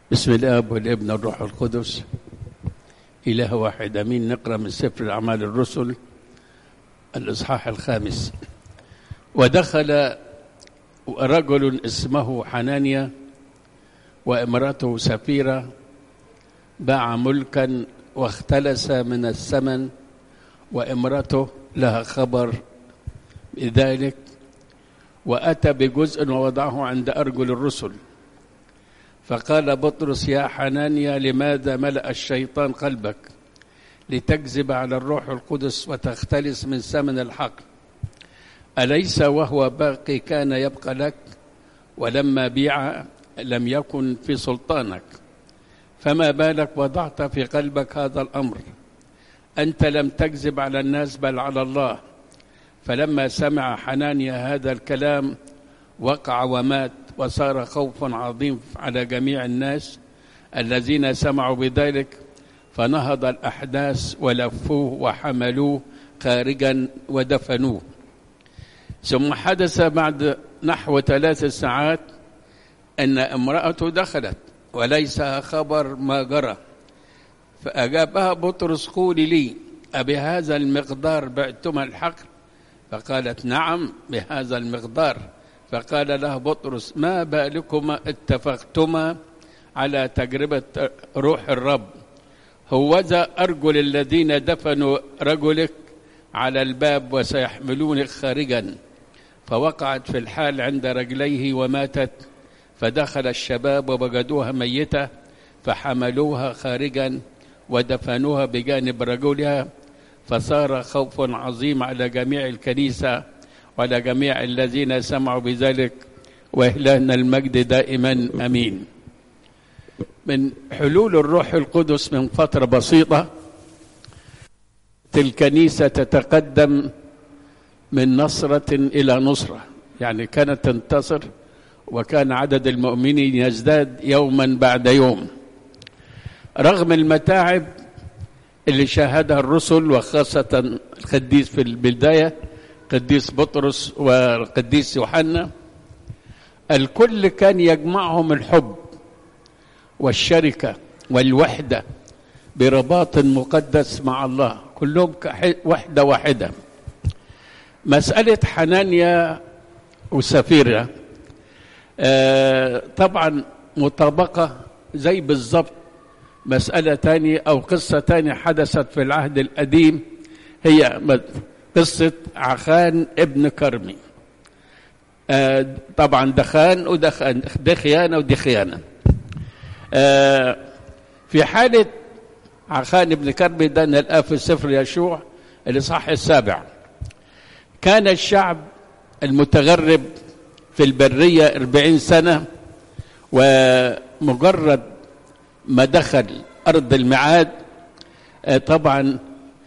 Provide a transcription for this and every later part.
بسم الاب والابن والروح القدس اله واحد امين نقرا من سفر اعمال الرسل الاصحاح الخامس ودخل رجل اسمه حنانيا وامراته سفيره باع ملكا واختلس من الثمن وامراته لها خبر بذلك واتى بجزء ووضعه عند ارجل الرسل فقال بطرس يا حنانيا لماذا ملا الشيطان قلبك لتكذب على الروح القدس وتختلس من ثمن الحق اليس وهو باقي كان يبقى لك ولما بيع لم يكن في سلطانك فما بالك وضعت في قلبك هذا الامر انت لم تكذب على الناس بل على الله فلما سمع حنانيا هذا الكلام وقع ومات وصار خوف عظيم على جميع الناس الذين سمعوا بذلك فنهض الاحداث ولفوه وحملوه خارجا ودفنوه ثم حدث بعد نحو ثلاث ساعات ان امراته دخلت وليس خبر ما جرى فاجابها بطرس قولي لي أبهذا المقدار بعتما الحقل فقالت نعم بهذا المقدار فقال له بطرس ما بالكما اتفقتما على تجربة روح الرب هوذا أرجل الذين دفنوا رجلك على الباب وسيحملونك خارجا فوقعت في الحال عند رجليه وماتت فدخل الشباب ووجدوها ميتة فحملوها خارجا ودفنوها بجانب رجلها فصار خوف عظيم على جميع الكنيسة وعلى جميع الذين سمعوا بذلك وإلهنا المجد دائما أمين من حلول الروح القدس من فترة بسيطة الكنيسة تتقدم من نصرة إلى نصرة يعني كانت تنتصر وكان عدد المؤمنين يزداد يوما بعد يوم رغم المتاعب اللي شاهدها الرسل وخاصة القديس في البداية قديس بطرس والقديس يوحنا الكل كان يجمعهم الحب والشركة والوحدة برباط مقدس مع الله كلهم وحدة واحدة مسألة حنانيا وسفيرة آه طبعا مطابقة زي بالضبط مسألة تانية أو قصة تانية حدثت في العهد القديم هي قصة عخان ابن كرمي آه طبعا دخان ودخان دي خيانة ودي خيانة آه في حالة عخان ابن كرمي ده نلقاه في سفر يشوع الإصحاح السابع كان الشعب المتغرب في البرية أربعين سنة ومجرد ما دخل أرض المعاد آه طبعا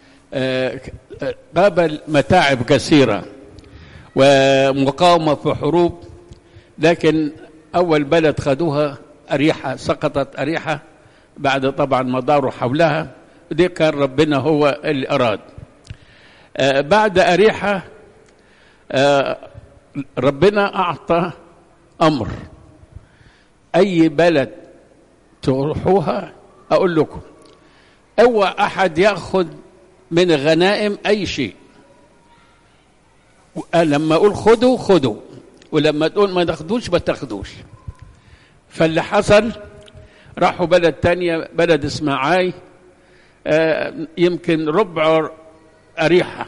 قابل متاعب كثيرة ومقاومة في حروب لكن أول بلد خدوها أريحة سقطت أريحة بعد طبعا ما داروا حولها دي كان ربنا هو اللي أراد آه بعد أريحة آه ربنا أعطى أمر أي بلد تروحوها أقول لكم أوى أحد يأخذ من غنائم أي شيء لما أقول خذوا خذوا ولما تقول ما تاخدوش ما تاخدوش فاللي حصل راحوا بلد تانية بلد اسمها عاي آه يمكن ربع أريحة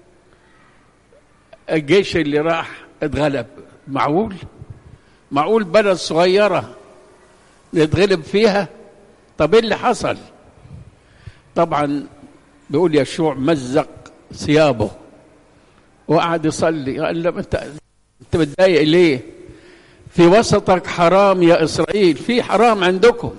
الجيش اللي راح اتغلب معقول معقول بلد صغيرة نتغلب فيها طب ايه اللي حصل طبعا بيقول يشوع مزق ثيابه وقعد يصلي قال له انت انت متضايق ليه في وسطك حرام يا اسرائيل في حرام عندكم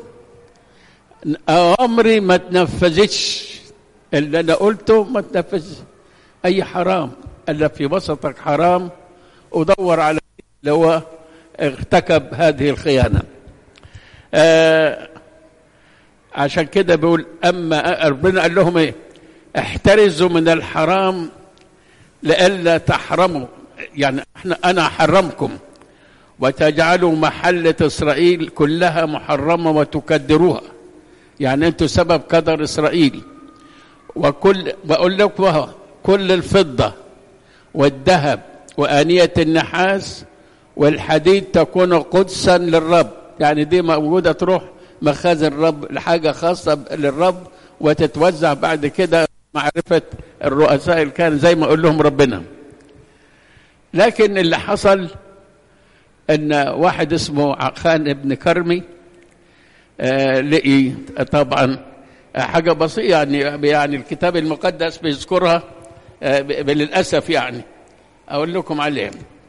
امري ما تنفذتش اللي انا قلته ما تنفذ اي حرام الا في وسطك حرام ودور على اللي هو ارتكب هذه الخيانه آه عشان كده بيقول اما ربنا قال لهم ايه احترزوا من الحرام لئلا تحرموا يعني احنا انا احرمكم وتجعلوا محلة إسرائيل كلها محرمة وتكدروها يعني أنتوا سبب كدر إسرائيل وكل بقول لكم كل الفضة والذهب وآنية النحاس والحديد تكون قدسا للرب يعني دي موجودة تروح مخازن الرب لحاجة خاصة للرب وتتوزع بعد كده معرفة الرؤساء اللي كان زي ما أقول لهم ربنا لكن اللي حصل ان واحد اسمه خان ابن كرمي آه لقي طبعا حاجه بسيطه يعني يعني الكتاب المقدس بيذكرها آه للاسف يعني اقول لكم عليه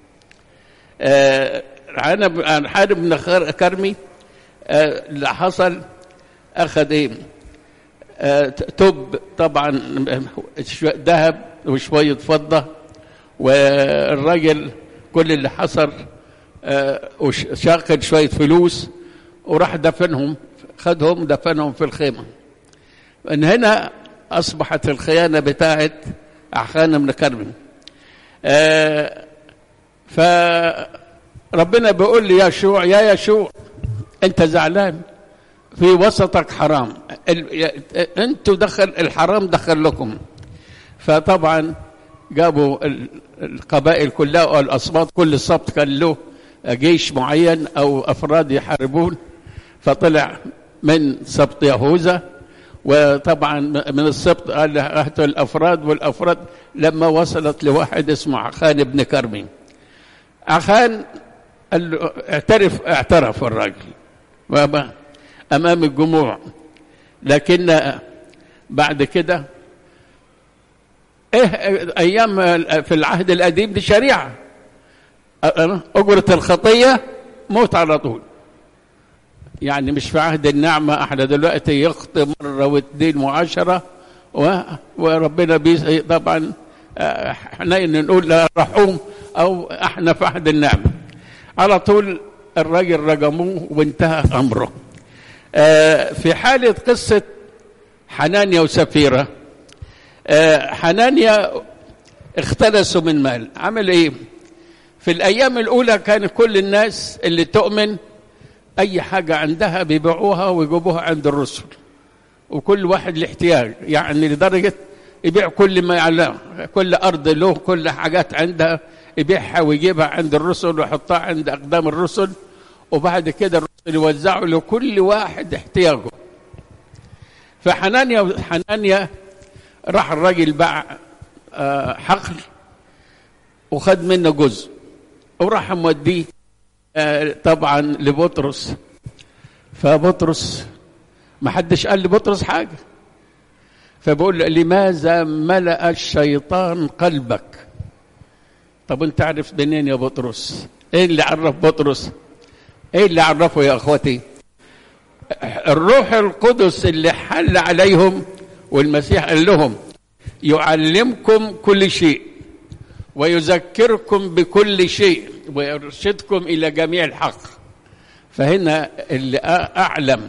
آه انا حان ابن كرمي اللي حصل اخذ ايه تب طبعا ذهب وشويه فضه والراجل كل اللي حصل آه وشاقد شوية فلوس وراح دفنهم خدهم دفنهم في الخيمة من هنا أصبحت الخيانة بتاعت أحخان بن كرم آه فربنا بيقول لي يا شوع يا يشوع أنت زعلان في وسطك حرام أنتوا دخل الحرام دخل لكم فطبعا جابوا القبائل كلها او الاصوات كل سبط كان له جيش معين او افراد يحاربون فطلع من سبط يهوذا وطبعا من السبط قال هاتوا الافراد والافراد لما وصلت لواحد اسمه عخان بن كرمي عخان قال له اعترف اعترف الراجل امام الجموع لكن بعد كده ايه ايام في العهد القديم دي شريعه اجره الخطيه موت على طول يعني مش في عهد النعمه احنا دلوقتي يخطي مره واثنين وعشره و... وربنا بي طبعا حنين نقول لا رحوم او احنا في عهد النعمه على طول الراجل رجموه وانتهى امره في حاله قصه حنانيا وسفيره حنانيا اختلسوا من مال عمل ايه في الايام الاولى كان كل الناس اللي تؤمن اي حاجه عندها بيبيعوها ويجيبوها عند الرسل وكل واحد لاحتياج يعني لدرجه يبيع كل ما يعلم كل ارض له كل حاجات عندها يبيعها ويجيبها عند الرسل ويحطها عند اقدام الرسل وبعد كده الرسل يوزعوا لكل واحد احتياجه فحنانيا حنانيا راح الراجل باع حقل وخد منه جزء وراح موديه طبعا لبطرس فبطرس ما حدش قال لبطرس حاجه فبقول له لماذا ملأ الشيطان قلبك طب انت عارف منين يا بطرس ايه اللي عرف بطرس ايه اللي عرفه يا اخوتي الروح القدس اللي حل عليهم والمسيح قال لهم يعلمكم كل شيء ويذكركم بكل شيء ويرشدكم الى جميع الحق فهنا اللي اعلم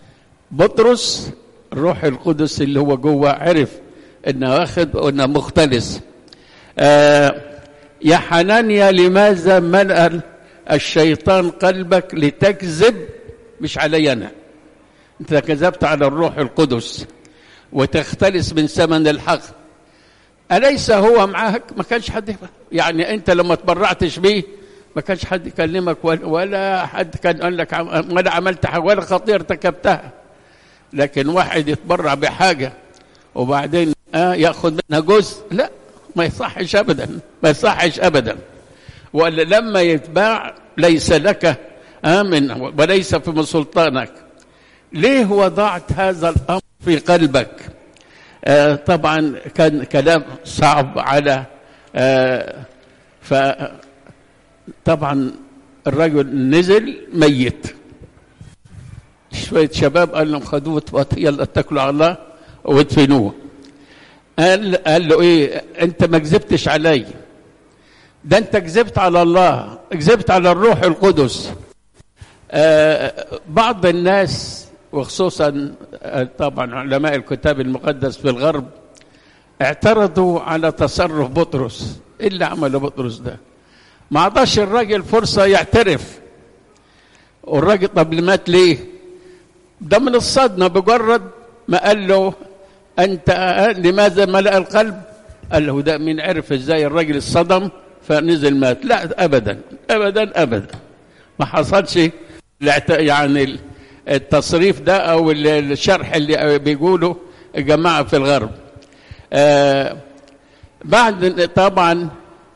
بطرس الروح القدس اللي هو جوه عرف انه واخد وانه مختلس آه يا حنانيا لماذا ملأ الشيطان قلبك لتكذب مش علي انا انت كذبت على الروح القدس وتختلس من ثمن الحق أليس هو معاك ما كانش حد يعني أنت لما تبرعتش بيه ما كانش حد يكلمك ولا حد كان قال لك ولا عملت حاجة ولا خطية ارتكبتها لكن واحد يتبرع بحاجة وبعدين آه ياخذ منها جزء لا ما يصحش أبدا ما يصحش أبدا ولا لما يتباع ليس لك آمن وليس في سلطانك ليه وضعت هذا الأمر في قلبك آه طبعا كان كلام صعب على آه ف طبعا الرجل نزل ميت شوية شباب قال لهم خدوه يلا اتكلوا على الله وادفنوه قال قال له ايه انت ما كذبتش علي ده انت كذبت على الله كذبت على الروح القدس آه بعض الناس وخصوصا طبعا علماء الكتاب المقدس في الغرب اعترضوا على تصرف بطرس ايه اللي عمله بطرس ده ما عطاش الراجل فرصة يعترف والراجل طب مات ليه ده من الصدمة بمجرد ما قال له أنت لماذا ملأ القلب قال له ده من عرف ازاي الراجل الصدم فنزل مات لا أبدا أبدا أبدا ما حصلش يعني التصريف ده أو الشرح اللي بيقوله الجماعة في الغرب آه بعد طبعا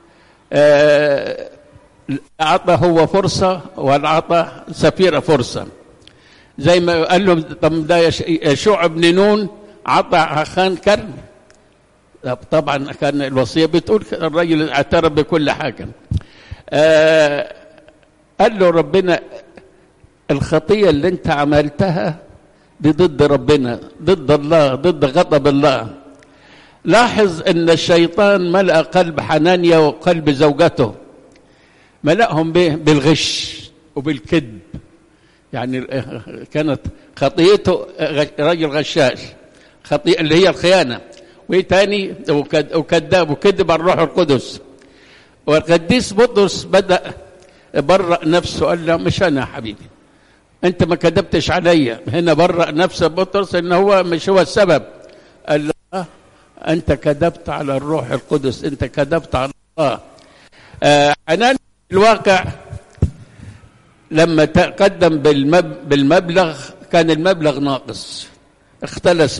آه أعطى هو فرصة وأعطى سفيرة فرصة زي ما قال له طب ده يشوع بن نون عطى خان كرم طبعا كان الوصية بتقول الرجل اعترف بكل حاجة آه قال له ربنا الخطية اللي انت عملتها دي ضد ربنا ضد الله ضد غضب الله لاحظ ان الشيطان ملأ قلب حنانيا وقلب زوجته ملأهم به بالغش وبالكذب يعني كانت خطيته رجل غشاش خطيئة اللي هي الخيانة وايه تاني وكذاب وكذب على الروح القدس والقديس بطرس بدأ برأ نفسه قال له مش أنا يا حبيبي أنت ما كذبتش عليا هنا برأ نفسه بطرس إن هو مش هو السبب قال له آه أنت كذبت على الروح القدس أنت كذبت على الله آه حنان الواقع لما تقدم بالمب بالمبلغ كان المبلغ ناقص اختلس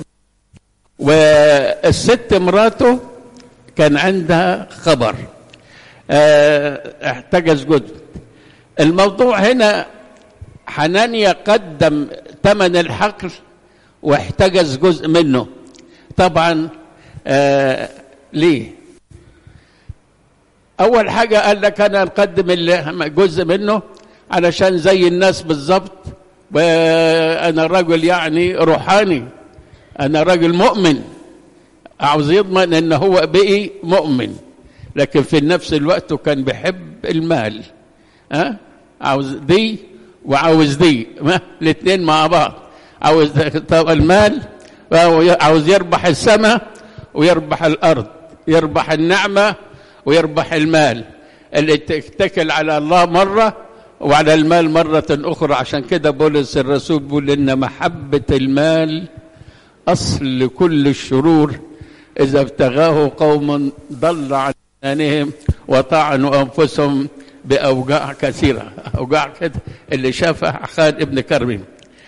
والست مراته كان عندها خبر اه احتجز جزء الموضوع هنا حنانيا قدم ثمن الحقل واحتجز جزء منه طبعا آه ليه اول حاجه قال لك انا نقدم جزء منه علشان زي الناس بالظبط وانا رجل يعني روحاني انا رجل مؤمن عاوز يضمن ان هو بقي مؤمن لكن في نفس الوقت كان بيحب المال ها أه؟ عاوز دي وعاوز دي الاثنين مع بعض عاوز المال عاوز يربح السماء ويربح الارض يربح النعمه ويربح المال اللي تتكل على الله مره وعلى المال مرة أخرى عشان كده بولس الرسول بيقول إن محبة المال أصل لكل الشرور إذا ابتغاه قوم ضل عن إيمانهم وطعنوا أنفسهم بأوجاع كثيرة أوجاع كده اللي شافها خالد ابن كرمي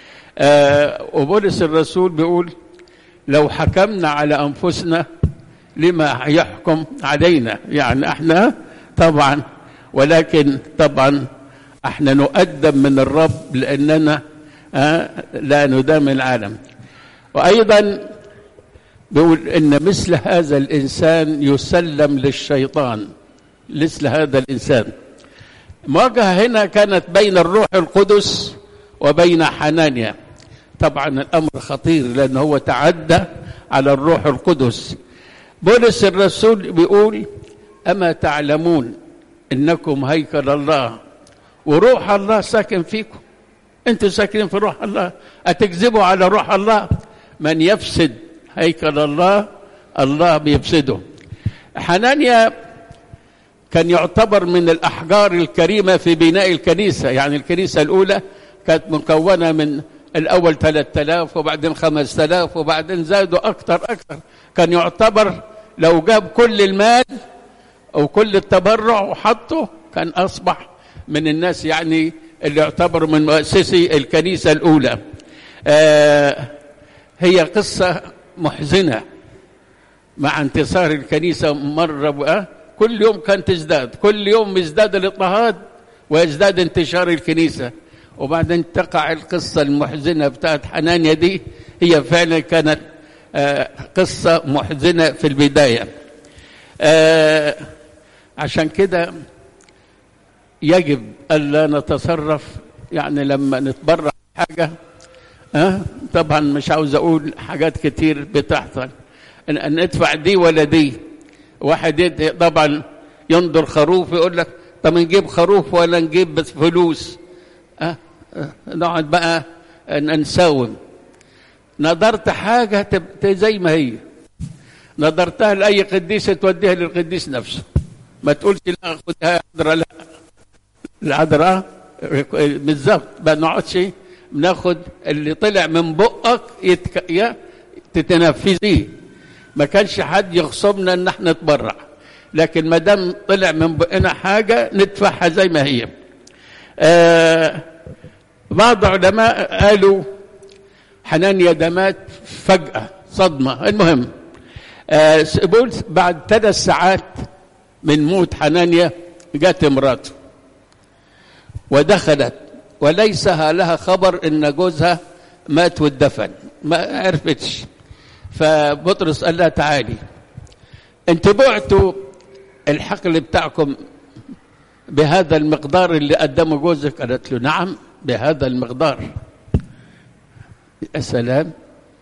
آه وبولس الرسول بيقول لو حكمنا على أنفسنا لما يحكم علينا يعني احنا طبعا ولكن طبعا احنا نؤدب من الرب لاننا آه لا ندام العالم وايضا بيقول ان مثل هذا الانسان يسلم للشيطان مثل هذا الانسان مواجهه هنا كانت بين الروح القدس وبين حنانيا طبعا الامر خطير لان هو تعدى على الروح القدس بولس الرسول بيقول اما تعلمون انكم هيكل الله وروح الله ساكن فيكم انتوا ساكنين في روح الله اتكذبوا على روح الله من يفسد هيكل الله الله بيفسده حنانيا كان يعتبر من الاحجار الكريمه في بناء الكنيسه يعني الكنيسه الاولى كانت مكونه من الاول 3000 وبعدين 5000 وبعدين زادوا اكثر اكثر كان يعتبر لو جاب كل المال او كل التبرع وحطه كان اصبح من الناس يعني اللي يعتبر من مؤسسي الكنيسة الأولى آه هي قصة محزنة مع انتصار الكنيسة مرة بقى كل يوم كانت تزداد كل يوم يزداد الاضطهاد ويزداد انتشار الكنيسة وبعدين تقع القصة المحزنة بتاعت حنانيا دي هي فعلا كانت آه قصة محزنة في البداية آه عشان كده يجب ألا نتصرف يعني لما نتبرع حاجة أه؟ طبعا مش عاوز أقول حاجات كتير بتحصل أن ندفع دي ولا دي واحد طبعا ينظر خروف يقول لك طب نجيب خروف ولا نجيب بس فلوس أه؟ أه؟ نقعد بقى نساوم نظرت حاجة تبقى زي ما هي نظرتها لأي قديس توديها للقديس نفسه ما تقولش لا خدها حضرة لا العذراء بالظبط ما نقعدش بناخد اللي طلع من بقك يتك... يا تتنفذيه ما كانش حد يغصبنا ان احنا نتبرع لكن ما دام طلع من بقنا حاجه ندفعها زي ما هي آه بعض علماء قالوا حنانيا ده مات فجأة صدمة المهم آه بقول بعد ثلاث ساعات من موت حنانيا جت امراته ودخلت وليس لها خبر ان جوزها مات واتدفن ما عرفتش فبطرس قال لها تعالي انت بعتوا الحقل بتاعكم بهذا المقدار اللي قدمه جوزك قالت له نعم بهذا المقدار يا سلام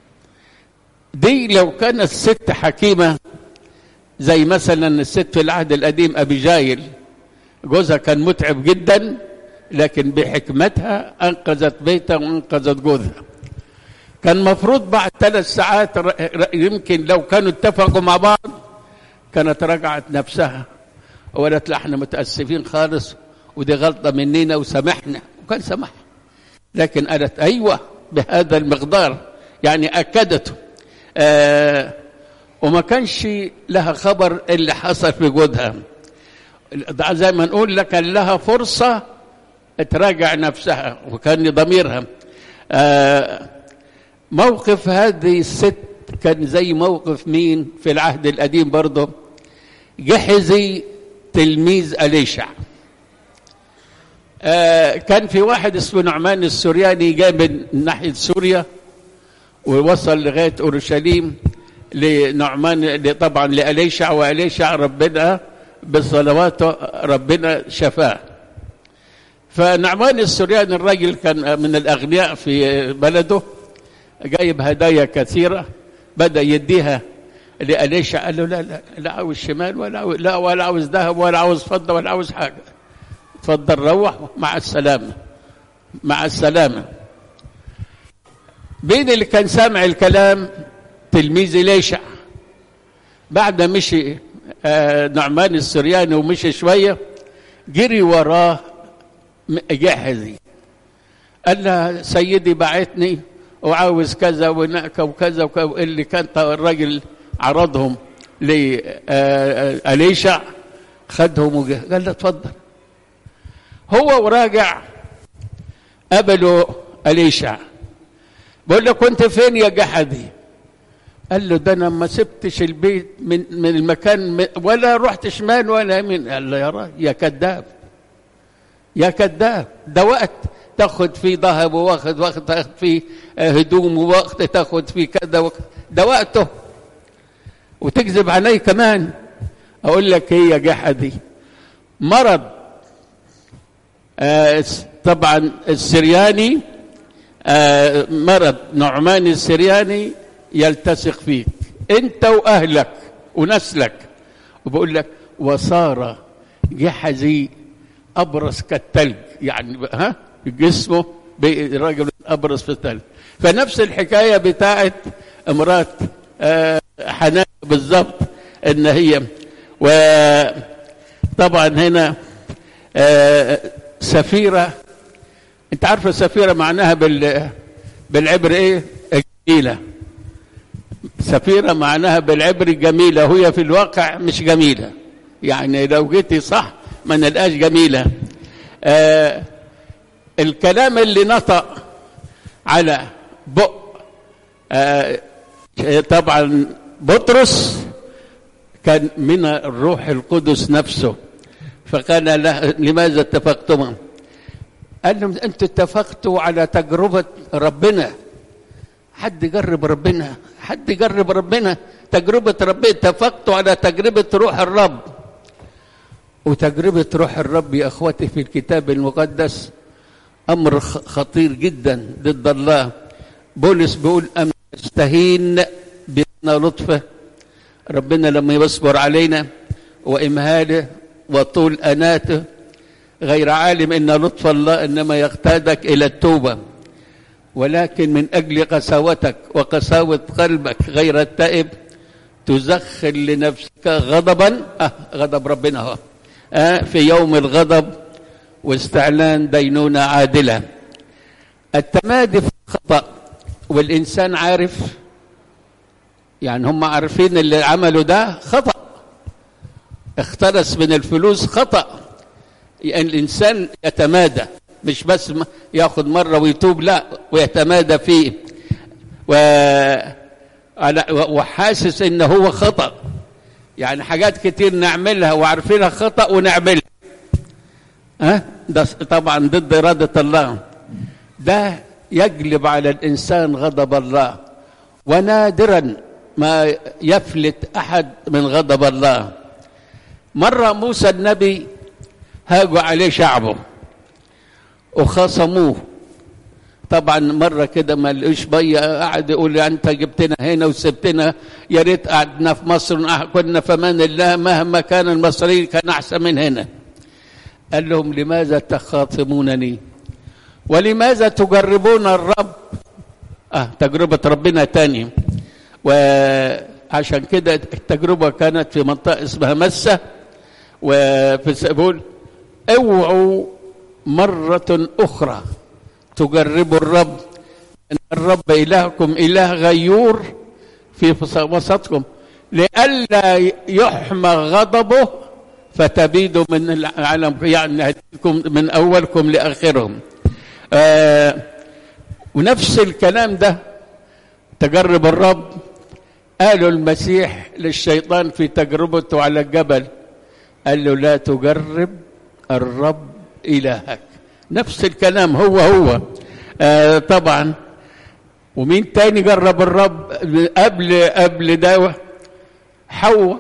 دي لو كانت ست حكيمة زي مثلا الست في العهد القديم أبي جايل جوزها كان متعب جدا لكن بحكمتها أنقذت بيتها وأنقذت جوزها كان مفروض بعد ثلاث ساعات يمكن لو كانوا اتفقوا مع بعض كانت رجعت نفسها وقالت لا احنا متاسفين خالص ودي غلطه مننا وسامحنا وكان سمح لكن قالت ايوه بهذا المقدار يعني اكدته آه وما كانش لها خبر اللي حصل في جودها زي ما نقول لك لها فرصه تراجع نفسها وكان ضميرها آه موقف هذه الست كان زي موقف مين في العهد القديم برضه جحزي تلميذ أليشع آه كان في واحد اسمه نعمان السورياني جاء من ناحية سوريا ووصل لغاية أورشليم لنعمان طبعا لأليشع وأليشع ربنا بصلواته ربنا شفاه فنعمان السورياني الراجل كان من الأغنياء في بلده جايب هدايا كثيرة بدأ يديها لأليشع قال له لا لا لا عاوز شمال ولا عاوز لا ولا عاوز ذهب ولا عاوز فضة ولا عاوز حاجة اتفضل روح مع السلامة مع السلامة بين اللي كان سامع الكلام تلميذ إليشع بعد مشي آه نعمان السرياني ومشي شوية جري وراه جحزي قال له سيدي بعتني وعاوز كذا ونأكا وكذا وكذا اللي كان الراجل عرضهم لأليشع خدهم وجه قال له اتفضل هو وراجع قبلوا أليشع بقول له كنت فين يا جحدي قال له ده انا ما سبتش البيت من من المكان ولا رحت شمال ولا يمين قال له يا راجل يا كذاب يا كذاب ده وقت تاخد فيه ذهب ووقت وقت تاخد فيه هدوم ووقت تاخد فيه كذا وقت ده وقته وتكذب علي كمان اقول لك ايه يا جحدي مرض آه طبعا السرياني آه مرض نعمان السرياني يلتصق فيك انت واهلك ونسلك وبقول لك وصار جحزي ابرص كالثلج يعني ها جسمه رجل ابرص في الثلج فنفس الحكايه بتاعت امراه آه حنان بالضبط ان هي وطبعا هنا آه سفيره انت عارفه سفيره معناها بال بالعبر ايه جميله سفيره معناها بالعبر جميله وهي في الواقع مش جميله يعني لو جيتي صح ما نلقاش جميله آه الكلام اللي نطق على بق آه طبعا بطرس كان من الروح القدس نفسه فقال له لماذا اتفقتما قال لهم انتوا اتفقتوا على تجربه ربنا حد جرب ربنا حد جرب ربنا تجربه ربنا اتفقتوا على تجربه روح الرب وتجربه روح الرب يا اخوتي في الكتاب المقدس امر خطير جدا ضد الله بولس بيقول ام نستهين بنا لطفه ربنا لما يصبر علينا وامهاله وطول اناته غير عالم ان لطف الله انما يقتادك الى التوبه ولكن من اجل قساوتك وقساوه قلبك غير التائب تزخل لنفسك غضبا آه غضب ربنا هو آه في يوم الغضب واستعلان دينونة عادلة التمادي في الخطأ والإنسان عارف يعني هم عارفين اللي عملوا ده خطأ اختلس من الفلوس خطأ يعني الإنسان يتمادى مش بس ياخد مرة ويتوب لا ويتمادى فيه و... وحاسس ان هو خطأ يعني حاجات كتير نعملها وعارفينها خطأ ونعملها ها ده طبعا ضد إرادة الله ده يجلب على الإنسان غضب الله ونادرا ما يفلت أحد من غضب الله مرة موسى النبي هاجوا عليه شعبه وخصموه طبعا مرة كده ما لقوش بيا قعد يقول أنت جبتنا هنا وسبتنا يا ريت قعدنا في مصر كنا في أمان الله مهما كان المصريين كان أحسن من هنا قال لهم لماذا تخاصمونني ولماذا تجربون الرب اه تجربة ربنا تاني وعشان كده التجربة كانت في منطقة اسمها مسة وفي سبول اوعوا مرة أخرى تجربوا الرب إن الرب إلهكم إله غيور في وسطكم لئلا يحمى غضبه فتبيدوا من العالم يعني من أولكم لآخرهم آه ونفس الكلام ده تجرب الرب قالوا المسيح للشيطان في تجربته على الجبل قال له لا تجرب الرب إلهك نفس الكلام هو هو آه طبعا ومين تاني جرب الرب قبل قبل ده حواء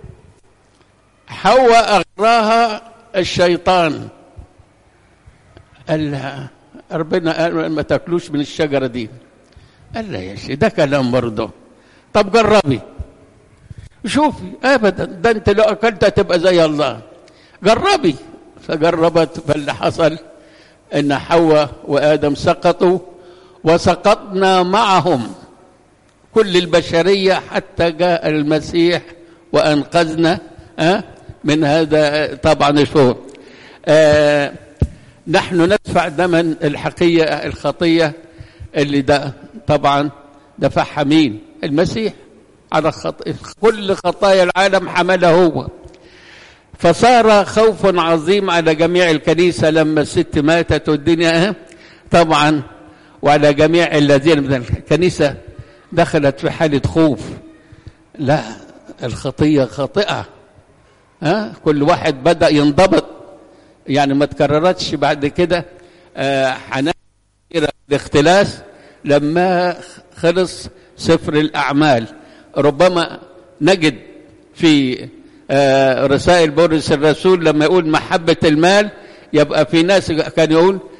حواء أغراها الشيطان قال لها ربنا قال ما تاكلوش من الشجرة دي قال لها يا شيخ ده كلام برضه طب جربي شوفي ابدا ده انت لو اكلتها تبقى زي الله جربي فجربت فاللي حصل ان حواء وادم سقطوا وسقطنا معهم كل البشريه حتى جاء المسيح وانقذنا أه من هذا طبعا الشهور أه نحن ندفع ثمن الحقية الخطية اللي ده طبعا دفعها مين المسيح على خط... كل خطايا العالم حملها هو فصار خوف عظيم على جميع الكنيسة لما الست ماتت والدنيا طبعا وعلى جميع الذين من الكنيسة دخلت في حالة خوف لا الخطية خاطئة ها كل واحد بدأ ينضبط يعني ما تكررتش بعد كده حنان الاختلاس لما خلص سفر الأعمال ربما نجد في رسائل بولس الرسول لما يقول محبة المال يبقى في ناس كان يقول